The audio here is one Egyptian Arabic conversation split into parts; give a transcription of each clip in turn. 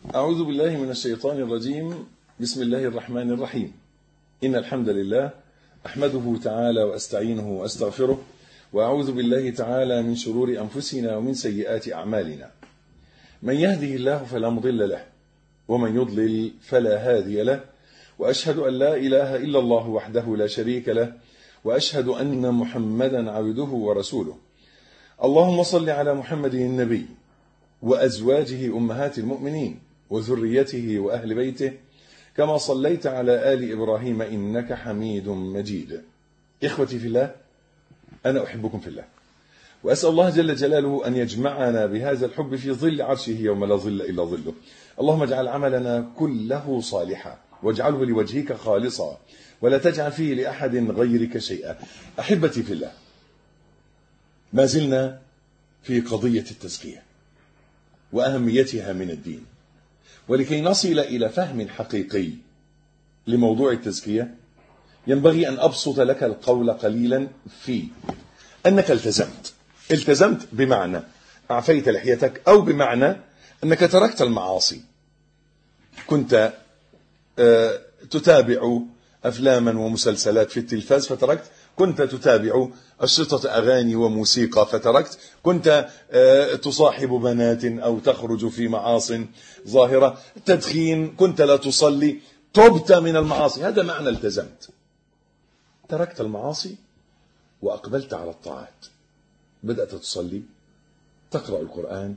أعوذ بالله من الشيطان الرجيم بسم الله الرحمن الرحيم إن الحمد لله أحمده تعالى وأستعينه وأستغفره وأعوذ بالله تعالى من شرور أنفسنا ومن سيئات أعمالنا من يهده الله فلا مضل له ومن يضلل فلا هادي له وأشهد أن لا إله إلا الله وحده لا شريك له وأشهد أن محمدا عبده ورسوله اللهم صل على محمد النبي وأزواجه أمهات المؤمنين وذريته وأهل بيته كما صليت على آل إبراهيم إنك حميد مجيد إخوتي في الله أنا أحبكم في الله وأسأل الله جل جلاله أن يجمعنا بهذا الحب في ظل عرشه يوم لا ظل إلا ظله اللهم اجعل عملنا كله صالحا واجعله لوجهك خالصا ولا تجعل فيه لأحد غيرك شيئا أحبتي في الله ما زلنا في قضية التزكية وأهميتها من الدين ولكي نصل إلى فهم حقيقي لموضوع التزكية ينبغي أن أبسط لك القول قليلا في أنك التزمت التزمت بمعنى أعفيت لحيتك أو بمعنى أنك تركت المعاصي كنت تتابع أفلاما ومسلسلات في التلفاز فتركت كنت تتابع أشرطة أغاني وموسيقى فتركت كنت تصاحب بنات أو تخرج في معاص ظاهرة تدخين كنت لا تصلي تبت من المعاصي هذا معنى التزمت تركت المعاصي وأقبلت على الطاعات بدأت تصلي تقرأ القرآن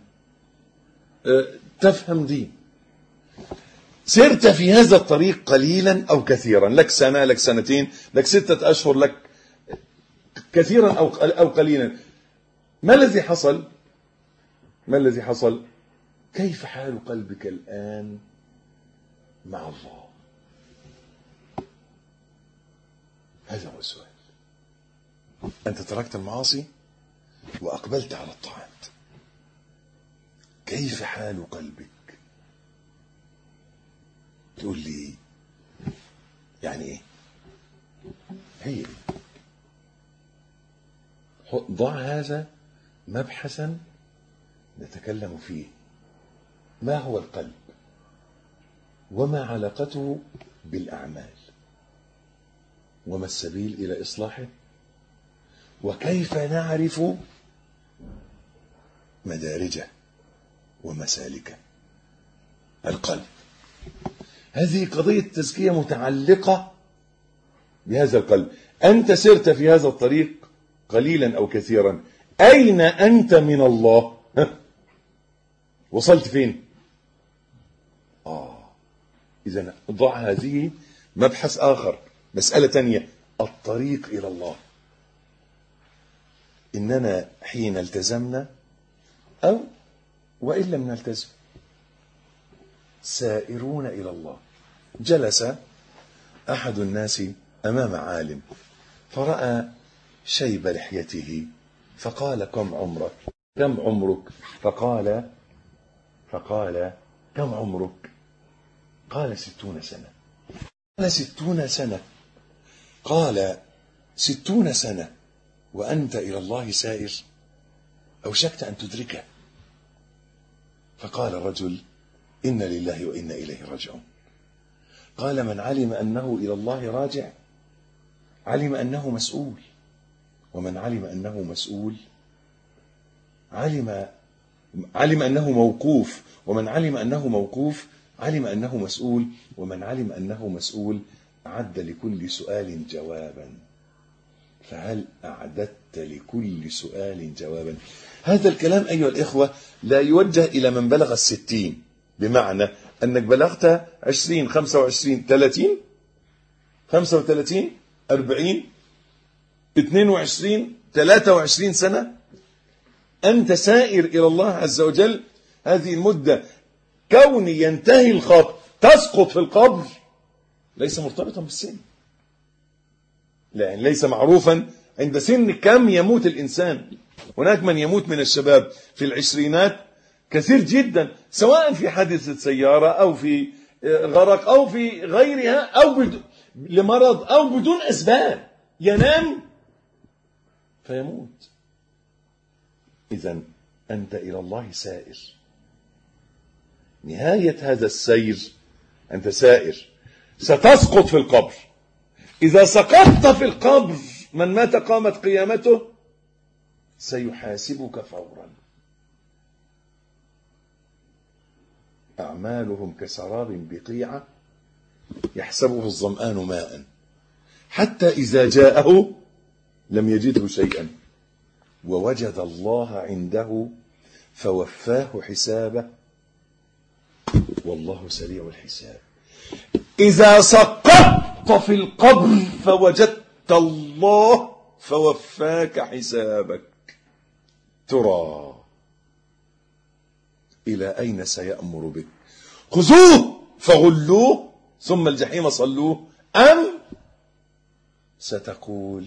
تفهم دين سرت في هذا الطريق قليلا أو كثيرا لك سنة لك سنتين لك ستة أشهر لك كثيرا أو أو قليلا ما الذي حصل ما الذي حصل كيف حال قلبك الآن مع الله هذا هو السؤال أنت تركت المعاصي وأقبلت على الطاعات كيف حال قلبك تقول لي يعني ايه هي ضع هذا مبحثا نتكلم فيه ما هو القلب وما علاقته بالأعمال وما السبيل إلى إصلاحه وكيف نعرف مدارجه ومسالكه القلب هذه قضية تزكية متعلقة بهذا القلب أنت سرت في هذا الطريق قليلا أو كثيرا أين أنت من الله وصلت فين آه إذا ضع هذه مبحث آخر مسألة تانية الطريق إلى الله إننا حين التزمنا أو وإن لم نلتزم سائرون إلى الله جلس أحد الناس أمام عالم فرأى شيب لحيته فقال كم عمرك كم عمرك فقال فقال كم عمرك قال ستون سنة قال ستون سنة قال ستون سنة وأنت إلى الله سائر أوشكت أن تدركه فقال الرجل إن لله وإنا إليه راجعون قال من علم أنه إلى الله راجع علم أنه مسؤول ومن علم أنه مسؤول علم علم أنه موقوف ومن علم أنه موقوف علم أنه مسؤول ومن علم أنه مسؤول أعد لكل سؤال جوابا فهل أعددت لكل سؤال جوابا هذا الكلام أيها الإخوة لا يوجه إلى من بلغ الستين بمعنى أنك بلغت عشرين خمسة وعشرين ثلاثين خمسة وثلاثين أربعين اثنين وعشرين ثلاثة وعشرين سنة أنت سائر إلى الله عز وجل هذه المدة كون ينتهي الخط تسقط في القبر ليس مرتبطا بالسن لأن ليس معروفا عند سن كم يموت الإنسان هناك من يموت من الشباب في العشرينات كثير جدا سواء في حادثة سيارة أو في غرق أو في غيرها أو بد... لمرض أو بدون أسباب ينام فيموت إذا أنت إلى الله سائر نهاية هذا السير أنت سائر ستسقط في القبر إذا سقطت في القبر من مات قامت قيامته سيحاسبك فورا أعمالهم كسراب بقيعة يحسبه الظمآن ماء حتى إذا جاءه لم يجده شيئا ووجد الله عنده فوفاه حسابه والله سريع الحساب إذا سقطت في القبر فوجدت الله فوفاك حسابك ترى إلى أين سيأمر بك خذوه فغلوه ثم الجحيم صلوه أم ستقول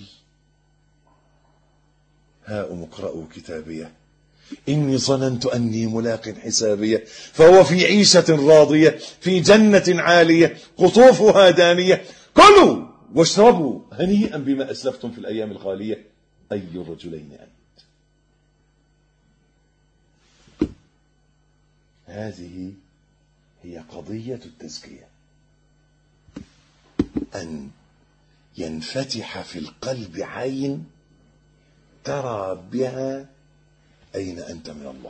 هاؤم اقرأوا كتابيه إني ظننت أني ملاق حسابية فهو في عيشة راضية في جنة عالية قطوفها دانية كلوا واشربوا هنيئا بما أسلفتم في الأيام الخالية أي الرجلين أنت هذه هي قضية التزكية أن ينفتح في القلب عين ترى بها أين أنت من الله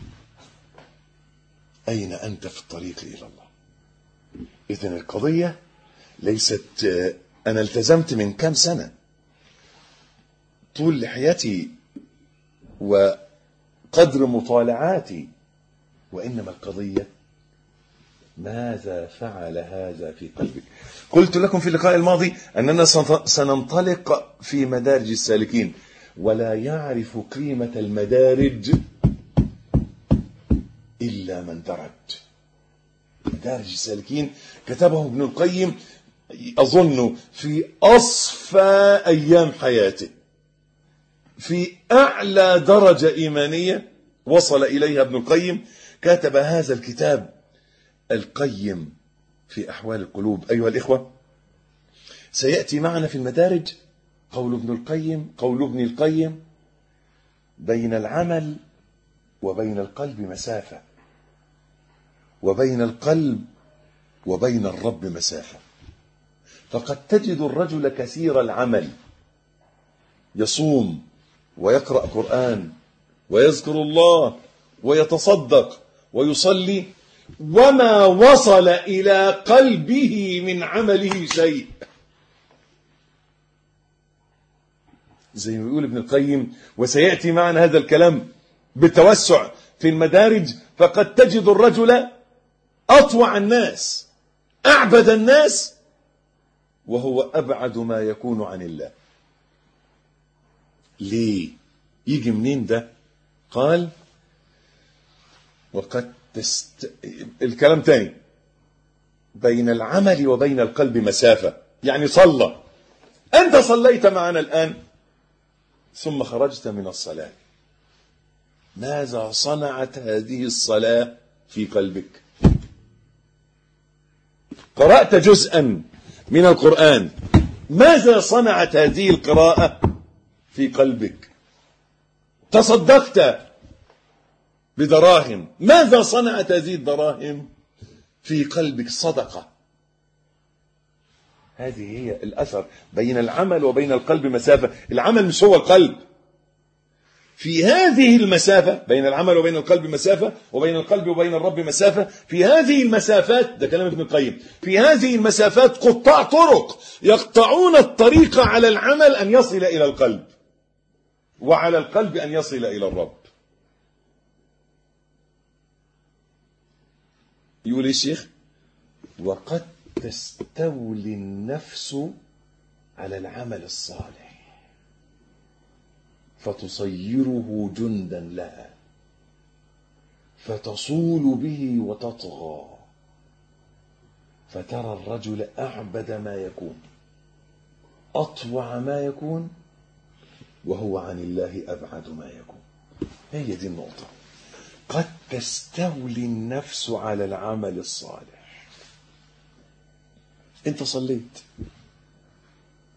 أين أنت في الطريق إلى الله إذن القضية ليست أنا التزمت من كم سنة طول لحيتي وقدر مطالعاتي وإنما القضية ماذا فعل هذا في قلبك قلت لكم في اللقاء الماضي أننا سننطلق في مدارج السالكين ولا يعرف قيمة المدارج إلا من درج مدارج السالكين كتبه ابن القيم أظن في أصفى أيام حياته في أعلى درجة إيمانية وصل إليها ابن القيم كتب هذا الكتاب القيم في أحوال القلوب أيها الإخوة سيأتي معنا في المدارج قول ابن القيم قول ابن القيم بين العمل وبين القلب مسافة وبين القلب وبين الرب مسافة فقد تجد الرجل كثير العمل يصوم ويقرأ قرآن ويذكر الله ويتصدق ويصلي وما وصل إلى قلبه من عمله شيء زي ما يقول ابن القيم وسيأتي معنا هذا الكلام بالتوسع في المدارج فقد تجد الرجل أطوع الناس أعبد الناس وهو أبعد ما يكون عن الله ليه يجي منين ده قال وقد تست... الكلام تاني بين العمل وبين القلب مسافة يعني صلى أنت صليت معنا الآن ثم خرجت من الصلاة ماذا صنعت هذه الصلاة في قلبك قرأت جزءا من القرآن ماذا صنعت هذه القراءة في قلبك تصدقت بدراهم ماذا صنعت هذه الدراهم في قلبك صدقة هذه هي الأثر بين العمل وبين القلب مسافة العمل مش هو القلب في هذه المسافة بين العمل وبين القلب مسافة وبين القلب وبين الرب مسافة في هذه المسافات ده كلام ابن القيم في هذه المسافات قطاع طرق يقطعون الطريق على العمل أن يصل إلى القلب وعلى القلب أن يصل إلى الرب يقول الشيخ وقد تستولي النفس على العمل الصالح فتصيره جندا لها فتصول به وتطغى فترى الرجل أعبد ما يكون أطوع ما يكون وهو عن الله أبعد ما يكون هي دي النقطة قد تستولي النفس على العمل الصالح انت صليت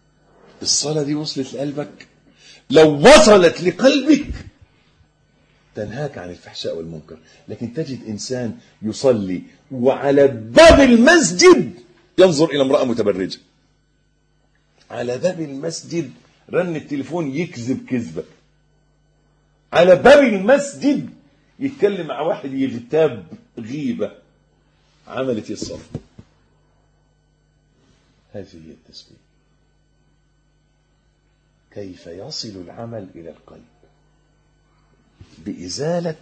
الصلاة دي وصلت لقلبك لو وصلت لقلبك تنهاك عن الفحشاء والمنكر لكن تجد إنسان يصلي وعلى باب المسجد ينظر إلى امرأة متبرجة على باب المسجد رن التليفون يكذب كذبة على باب المسجد يتكلم مع واحد يغتاب غيبة عملت الصف هذه هي التسبيح كيف يصل العمل إلى القلب بإزالة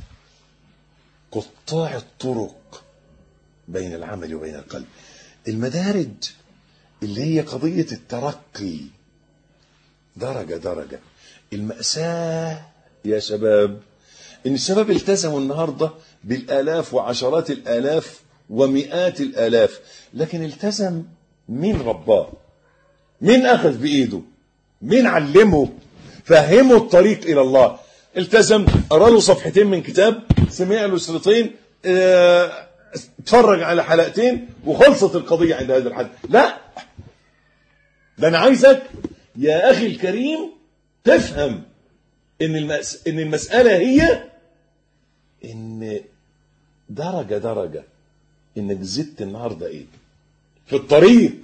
قطاع الطرق بين العمل وبين القلب المدارج اللي هي قضية الترقي درجة درجة المأساة يا شباب إن الشباب التزموا النهاردة بالآلاف وعشرات الآلاف ومئات الآلاف لكن التزم مين رباه مين أخذ بإيده مين علمه فهمه الطريق إلى الله التزم قرا له صفحتين من كتاب سمع له شريطين اه اتفرج على حلقتين وخلصت القضية عند هذا الحد لا ده أنا عايزك يا أخي الكريم تفهم إن, المس... إن المسألة هي إن درجة درجة إنك زدت النهاردة إيه في الطريق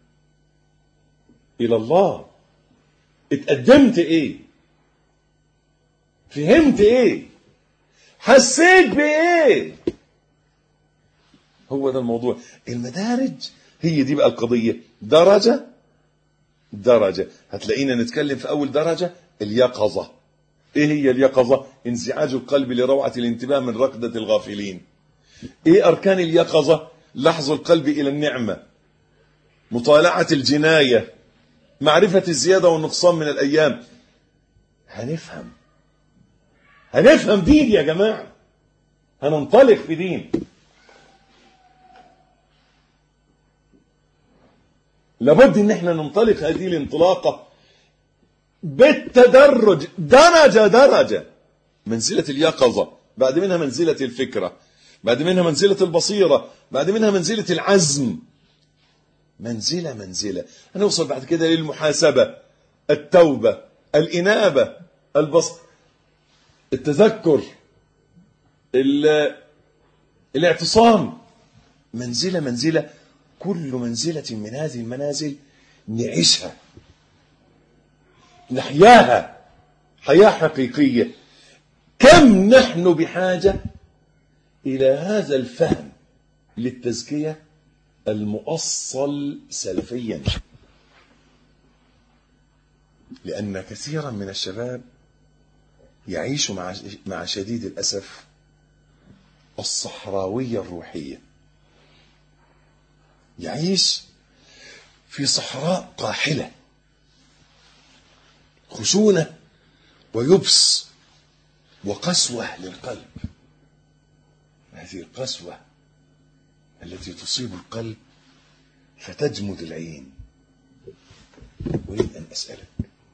إلى الله اتقدمت إيه فهمت إيه حسيت بإيه هو ده الموضوع المدارج هي دي بقى القضية درجة درجة هتلاقينا نتكلم في أول درجة اليقظة إيه هي اليقظة انزعاج القلب لروعة الانتباه من ركضة الغافلين إيه أركان اليقظة لحظ القلب إلى النعمة مطالعة الجناية معرفة الزيادة والنقصان من الأيام هنفهم هنفهم دين يا جماعة هننطلق في دين لابد ان احنا ننطلق هذه الانطلاقه بالتدرج درجه درجه منزله اليقظه بعد منها منزله الفكره بعد منها منزله البصيره بعد منها منزله العزم منزله منزله هنوصل بعد كده للمحاسبه التوبه الانابه البص التذكر الاعتصام منزله منزله كل منزلة من هذه المنازل نعيشها نحياها حياة حقيقية كم نحن بحاجة إلى هذا الفهم للتزكية المؤصل سلفيا لأن كثيرا من الشباب يعيش مع مع شديد الأسف الصحراوية الروحية يعيش في صحراء قاحلة خشونة ويبس وقسوة للقلب هذه القسوة التي تصيب القلب فتجمد العين أريد أن أسألك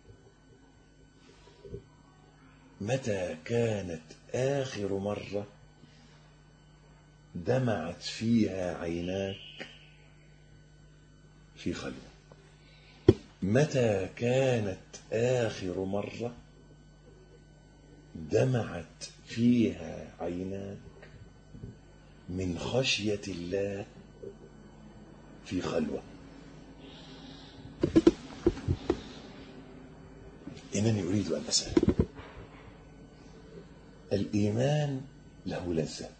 متى كانت آخر مرة دمعت فيها عيناك في خلوة متى كانت آخر مرة دمعت فيها عيناك من خشية الله في خلوة إنني أريد أن أسأل الإيمان له لذة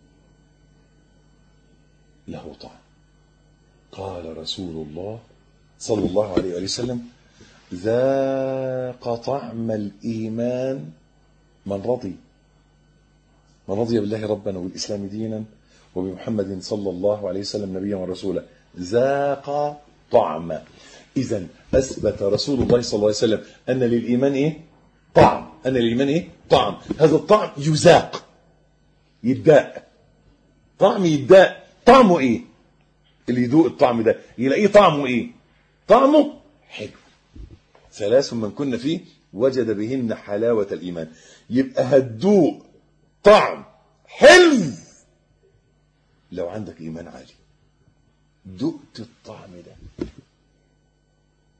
له طعم قال رسول الله صلى الله عليه وآله وسلم ذاق طعم الإيمان من رضي من رضي بالله ربا وبالإسلام دينا وبمحمد صلى الله عليه وسلم نبيا ورسولا ذاق طعم إذا أثبت رسول الله صلى الله عليه وسلم أن للإيمان إيه؟ طعم أن للإيمان إيه؟ طعم هذا الطعم يذاق يداء طعم يداء طعمه إيه؟ اللي يذوق الطعم ده يلاقيه طعمه إيه؟ طعمه حلو ثلاث من كنا فيه وجد بهن حلاوة الإيمان يبقى هتدوق طعم حلو لو عندك إيمان عالي دقت الطعم ده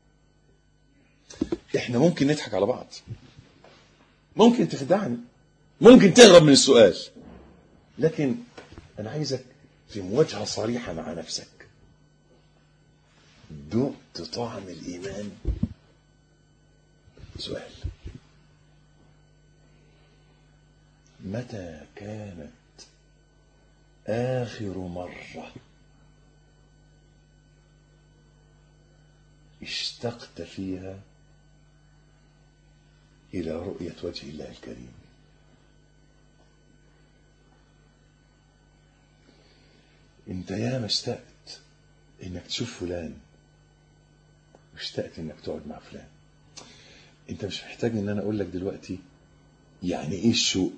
احنا ممكن نضحك على بعض ممكن تخدعني ممكن تهرب من السؤال لكن انا عايزك في مواجهه صريحه مع نفسك دقت طعم الايمان سؤال متى كانت اخر مره اشتقت فيها الى رؤيه وجه الله الكريم انت ياما اشتقت انك تشوف فلان واشتقت انك تقعد مع فلان انت مش محتاج ان انا اقول لك دلوقتي يعني ايه الشوق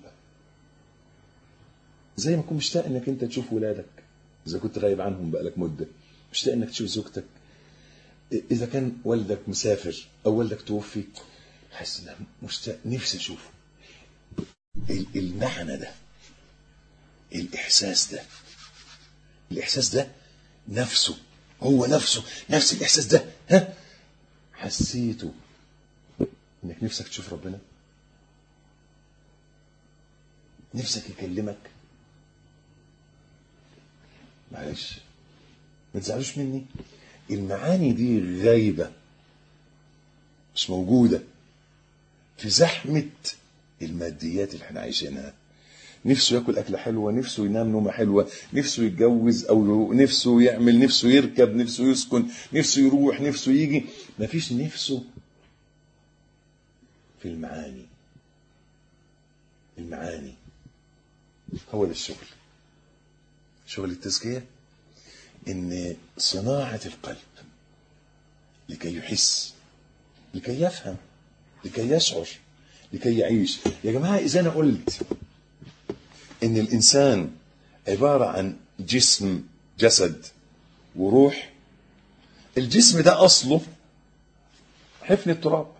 زي ما تكون مشتاق انك انت تشوف ولادك اذا كنت غايب عنهم بقالك مده مشتاق انك تشوف زوجتك اذا كان والدك مسافر او والدك توفي حاسس ان مشتاق نفسي اشوفه ال- المعنى ده الاحساس ده الاحساس ده نفسه هو نفسه نفس الاحساس ده ها حسيته انك نفسك تشوف ربنا نفسك يكلمك معلش ما تزعلوش مني المعاني دي غايبة مش موجودة في زحمة الماديات اللي احنا عايشينها نفسه ياكل أكلة حلوة نفسه ينام نومة حلوة نفسه يتجوز أو نفسه يعمل نفسه يركب نفسه يسكن نفسه يروح نفسه يجي مفيش نفسه في المعاني المعاني هو ده الشغل شغل التزكية ان صناعة القلب لكي يحس لكي يفهم لكي يشعر لكي يعيش يا جماعة إذا أنا قلت إن الإنسان عبارة عن جسم جسد وروح الجسم ده أصله حفن التراب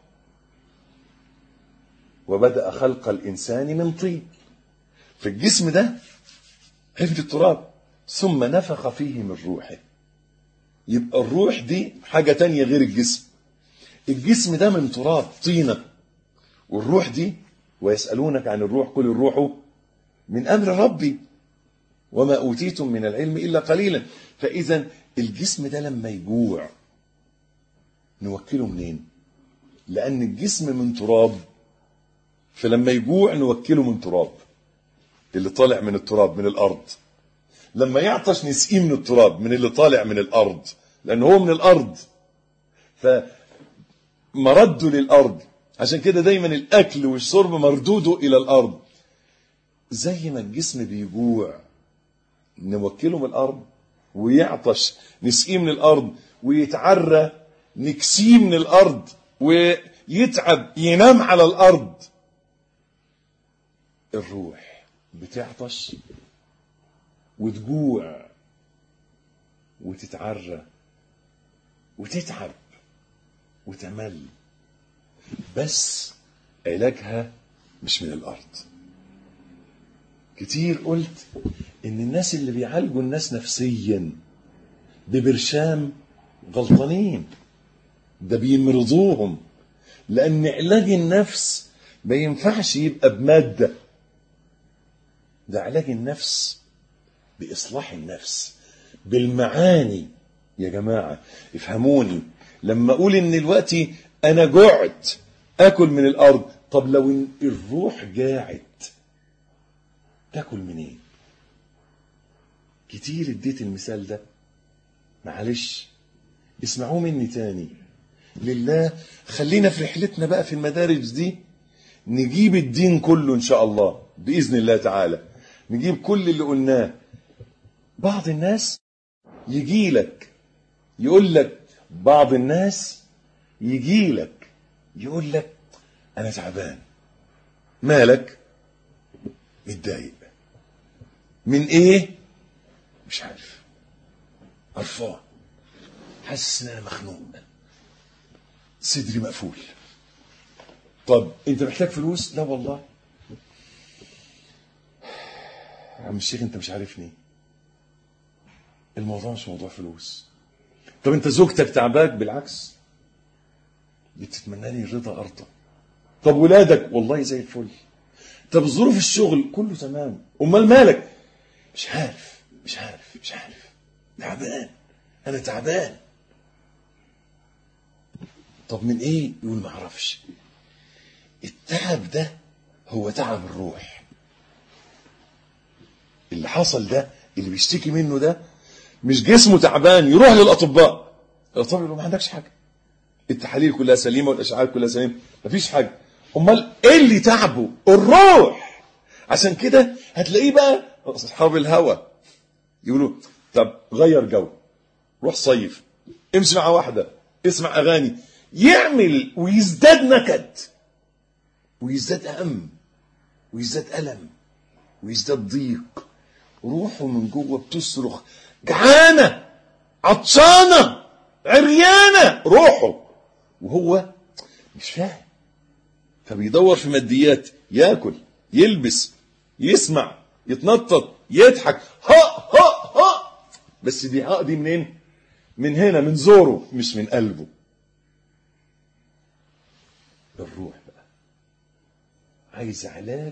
وبدأ خلق الإنسان من طين في الجسم ده حفن التراب ثم نفخ فيه من روحه يبقى الروح دي حاجة تانية غير الجسم الجسم ده من تراب طينة والروح دي ويسألونك عن الروح قل الروح من أمر ربي وما أوتيتم من العلم إلا قليلا فإذا الجسم ده لما يجوع نوكله منين لأن الجسم من تراب فلما يجوع نوكله من تراب اللي طالع من التراب من الأرض لما يعطش نسقيه من التراب من اللي طالع من الأرض لأن هو من الأرض فمرده للأرض عشان كده دايما الأكل والشرب مردوده إلى الأرض زي ما الجسم بيجوع نوكله من الأرض ويعطش نسقيه من الأرض ويتعرى نكسيه من الأرض ويتعب ينام على الأرض الروح بتعطش وتجوع وتتعرى وتتعب وتمل بس علاجها مش من الارض كتير قلت ان الناس اللي بيعالجوا الناس نفسيا ببرشام غلطانين ده بيمرضوهم لان علاج النفس ما ينفعش يبقى بماده ده علاج النفس باصلاح النفس بالمعاني يا جماعه افهموني لما اقول ان دلوقتي انا جعت اكل من الارض طب لو إن الروح جاعت تاكل منين كتير اديت المثال ده معلش اسمعوه مني تاني لله خلينا في رحلتنا بقى في المدارج دي نجيب الدين كله ان شاء الله باذن الله تعالى نجيب كل اللي قلناه بعض الناس يجي لك يقول لك بعض الناس يجي لك يقول لك انا تعبان مالك متضايق من ايه مش عارف قرفان حاسس ان انا مخنوق صدري مقفول طب انت محتاج فلوس لا والله يا عم الشيخ انت مش عارفني الموضوع مش موضوع فلوس طب انت زوجتك تعباك بالعكس بتتمنى لي الرضا ارضى طب ولادك والله زي الفل طب ظروف الشغل كله تمام امال مالك مش عارف مش عارف مش عارف تعبان انا تعبان طب من ايه يقول ما اعرفش التعب ده هو تعب الروح اللي حصل ده اللي بيشتكي منه ده مش جسمه تعبان يروح للاطباء الاطباء يقولوا ما عندكش حاجه التحاليل كلها سليمه والاشعاعات كلها سليمه مفيش حاجه امال ايه اللي تعبه الروح عشان كده هتلاقيه بقى اصحاب الهوى يقولوا طب غير جو روح صيف امشي مع واحده اسمع اغاني يعمل ويزداد نكد ويزداد هم ويزداد الم ويزداد ضيق روحه من جوه بتصرخ جعانه عطشانه عريانه روحه وهو مش فاهم فبيدور في ماديات ياكل يلبس يسمع يتنطط يضحك ها ها ها بس دي ها دي منين من هنا من زوره مش من قلبه الروح بقى عايز علاج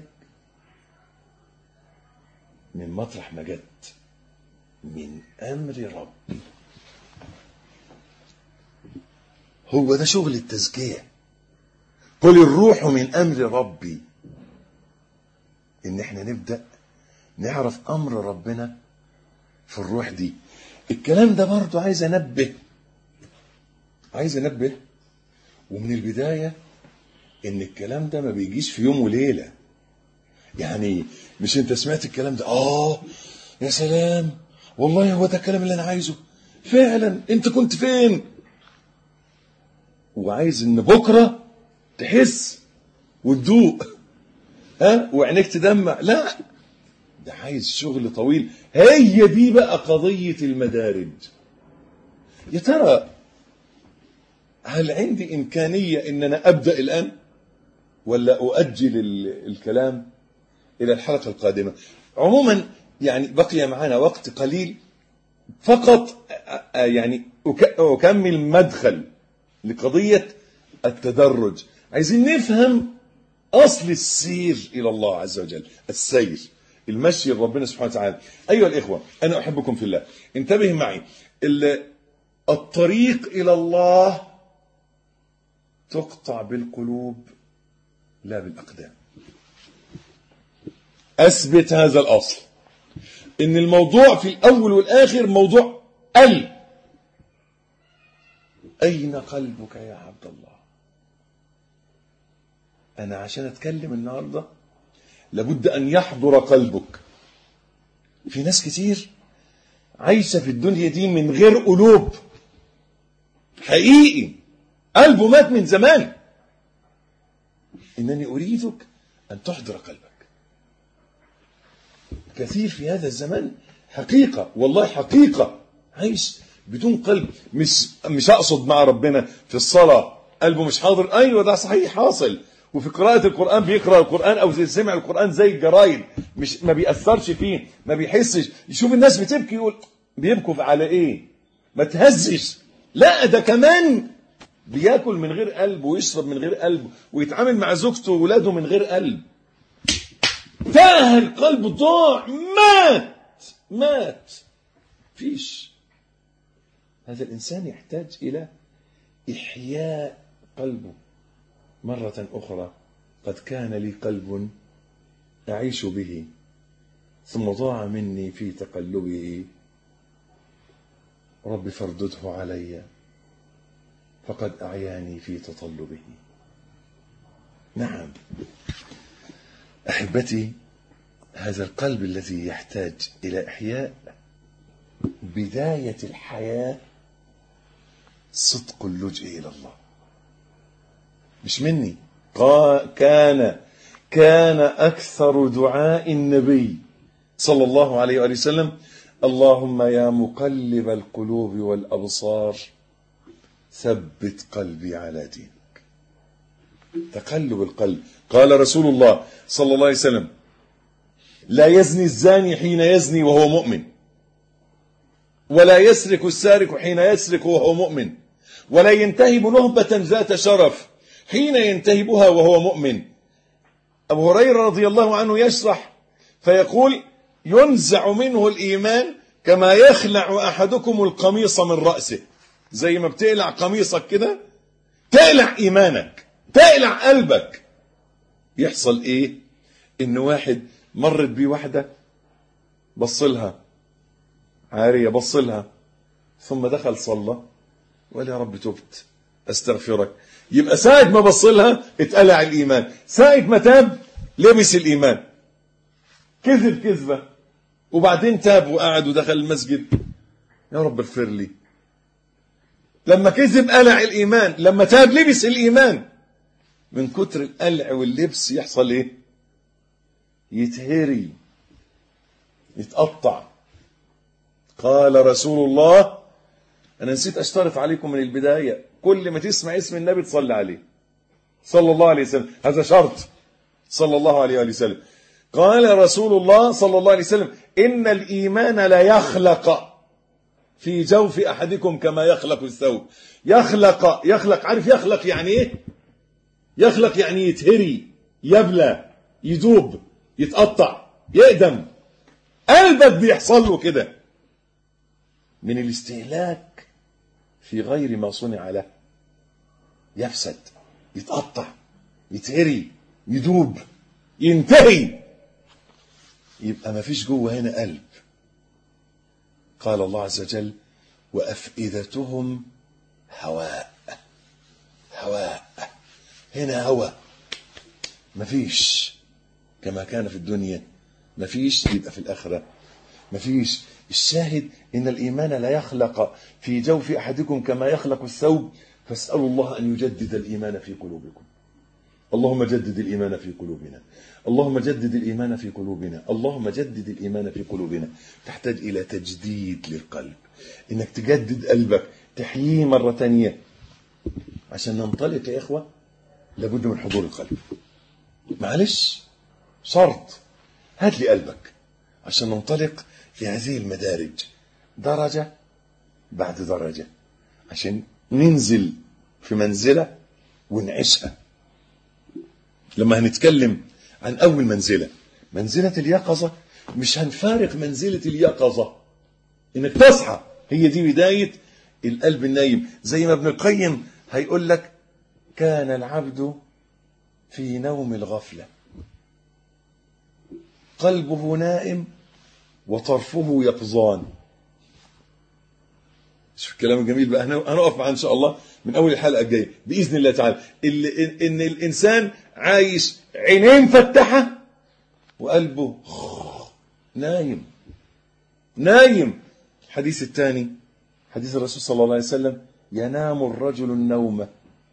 من مطرح ما جت من امر ربي هو ده شغل التزكيه قل الروح من امر ربي ان احنا نبدا نعرف امر ربنا في الروح دي الكلام ده برضو عايز انبه عايز انبه ومن البدايه ان الكلام ده ما بيجيش في يوم وليله يعني مش انت سمعت الكلام ده اه يا سلام والله هو ده الكلام اللي انا عايزه فعلا انت كنت فين وعايز ان بكره تحس وتدوق ها وعينيك تدمع لا ده عايز شغل طويل هي دي بقى قضية المدارج يا ترى هل عندي إمكانية إن أنا أبدأ الآن ولا أؤجل ال- الكلام إلى الحلقة القادمة عموما يعني بقي معنا وقت قليل فقط أ- أ- يعني أك- أكمل مدخل لقضية التدرج عايزين نفهم أصل السير إلى الله عز وجل السير المشي لربنا سبحانه وتعالى أيها الإخوة أنا أحبكم في الله انتبه معي ال- الطريق إلى الله تقطع بالقلوب لا بالأقدام أثبت هذا الأصل إن الموضوع في الأول والآخر موضوع قلب أين قلبك يا عبد الله أنا عشان أتكلم النهاردة لابد أن يحضر قلبك في ناس كتير عايشة في الدنيا دي من غير قلوب حقيقي قلبه مات من زمان إنني أريدك أن تحضر قلبك كثير في هذا الزمان حقيقة والله حقيقة عايش بدون قلب مش مش أقصد مع ربنا في الصلاة قلبه مش حاضر أيوة ده صحيح حاصل وفي قراءة القرآن بيقرأ القرآن أو زي سمع القرآن زي الجرايد مش ما بيأثرش فيه ما بيحسش يشوف الناس بتبكي يقول بيبكوا على إيه ما تهزش لا ده كمان بياكل من غير قلب ويشرب من غير قلب ويتعامل مع زوجته وولاده من غير قلب تاه القلب ضاع مات مات فيش هذا الإنسان يحتاج إلى إحياء قلبه مرة أخرى قد كان لي قلب أعيش به ثم ضاع مني في تقلبه رب فاردده علي فقد أعياني في تطلبه نعم أحبتي هذا القلب الذي يحتاج إلى إحياء بداية الحياة صدق اللجئ إلى الله مش مني قا- كان كان أكثر دعاء النبي صلى الله عليه وآله وسلم اللهم يا مقلب القلوب والأبصار ثبت قلبي على دينك تقلب القلب قال رسول الله صلى الله عليه وسلم لا يزني الزاني حين يزني وهو مؤمن ولا يسرق السارق حين يسرق وهو مؤمن ولا ينتهب نهبة ذات شرف حين ينتهبها وهو مؤمن أبو هريرة رضي الله عنه يشرح فيقول ينزع منه الإيمان كما يخلع أحدكم القميص من رأسه زي ما بتقلع قميصك كده تقلع إيمانك تقلع قلبك يحصل إيه إن واحد مرت بيه واحدة بصلها عارية بصلها ثم دخل صلى وقال يا رب تبت استغفرك يبقى ساعة ما بصلها اتقلع الإيمان ساعة ما تاب لبس الإيمان كذب كذبة وبعدين تاب وقعد ودخل المسجد يا رب اغفر لي لما كذب قلع الإيمان لما تاب لبس الإيمان من كتر القلع واللبس يحصل ايه يتهري يتقطع قال رسول الله انا نسيت اشترط عليكم من البدايه كل ما تسمع اسم النبي تصلي عليه صلى الله عليه وسلم هذا شرط صلى الله عليه وآله وسلم قال رسول الله صلى الله عليه وسلم إن الإيمان لا يخلق في جوف أحدكم كما يخلق الثوب يخلق يخلق عارف يخلق يعني إيه يخلق يعني يتهري يبلى يذوب يتقطع يقدم قلبك بيحصل له كده من الاستهلاك في غير ما صنع له يفسد يتقطع يتهري يدوب ينتهي يبقى ما فيش جوه هنا قلب قال الله عز وجل وأفئدتهم هواء هواء هنا هوى مفيش كما كان في الدنيا مفيش يبقى في الآخرة مفيش الشاهد إن الإيمان لا يخلق في جوف أحدكم كما يخلق الثوب فاسألوا الله أن يجدد الإيمان في قلوبكم اللهم جدد الإيمان في قلوبنا اللهم جدد الإيمان في قلوبنا اللهم جدد الإيمان في قلوبنا تحتاج إلى تجديد للقلب إنك تجدد قلبك تحييه مرة تانية عشان ننطلق يا إخوة لابد من حضور القلب معلش شرط هات لي قلبك عشان ننطلق في هذه المدارج درجة بعد درجة عشان ننزل في منزلة ونعيشها لما هنتكلم عن أول منزلة منزلة اليقظة مش هنفارق منزلة اليقظة إنك تصحى هي دي بداية القلب النايم زي ما ابن القيم هيقول لك كان العبد في نوم الغفلة قلبه نائم وطرفه يقظان شوف الكلام الجميل بقى هنقف معاه ان شاء الله من اول الحلقه الجايه باذن الله تعالى اللي ان الانسان عايش عينين مفتحه وقلبه نايم نايم الحديث الثاني حديث الرسول صلى الله عليه وسلم ينام الرجل النوم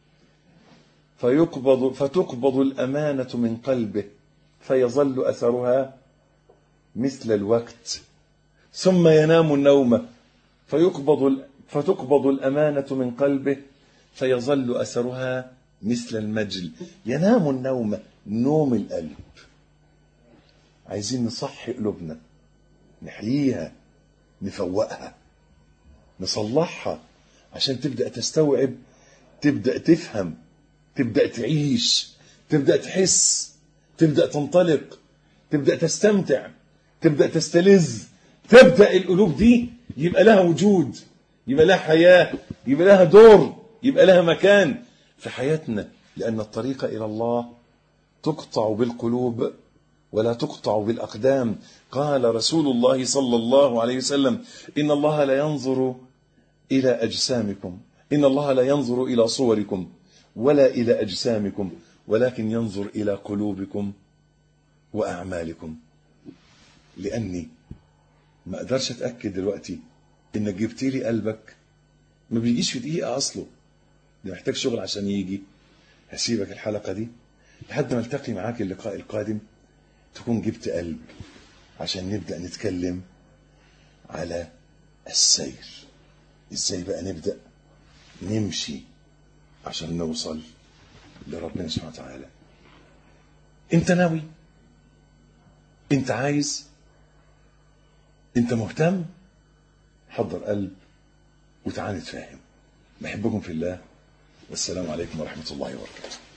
فيقبض فتقبض الأمانة من قلبه فيظل أثرها مثل الوقت ثم ينام النوم فيقبض فتقبض الأمانة من قلبه فيظل أثرها مثل المجل ينام النوم نوم القلب عايزين نصحي قلوبنا نحييها نفوقها نصلحها عشان تبدأ تستوعب تبدأ تفهم تبدأ تعيش تبدأ تحس تبدأ تنطلق تبدأ تستمتع تبدأ تستلذ تبدأ القلوب دي يبقى لها وجود يبقى لها حياة يبقى لها دور يبقى لها مكان في حياتنا لأن الطريق إلى الله تقطع بالقلوب ولا تقطع بالأقدام قال رسول الله صلى الله عليه وسلم إن الله لا ينظر إلى أجسامكم إن الله لا ينظر إلى صوركم ولا إلى أجسامكم ولكن ينظر إلى قلوبكم وأعمالكم لأني ما أقدرش أتأكد دلوقتي إنك جبت لي قلبك ما بيجيش في دقيقة أصله ده محتاج شغل عشان يجي هسيبك الحلقة دي لحد ما التقي معاك اللقاء القادم تكون جبت قلب عشان نبدأ نتكلم على السير ازاي بقى نبدأ نمشي عشان نوصل لربنا سبحانه وتعالى انت ناوي انت عايز انت مهتم حضر قلب وتعالى نتفاهم بحبكم في الله والسلام عليكم ورحمة الله وبركاته